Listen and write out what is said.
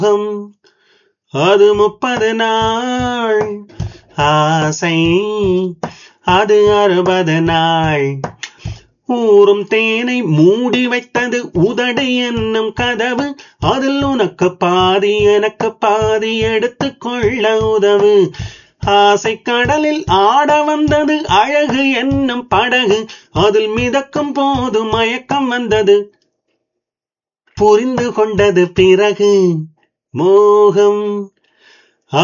மோகம் அது முப்பது நாள் ஆசை அது அறுபது நாள் ஊறும் தேனை மூடி வைத்தது உதடு என்னும் கதவு அதில் உனக்கு பாதி எனக்கு பாதி எடுத்துக் கொள்ள உதவு ஆசை கடலில் ஆட வந்தது அழகு என்னும் படகு அதில் மிதக்கும் போது மயக்கம் வந்தது புரிந்து கொண்டது பிறகு மோகம்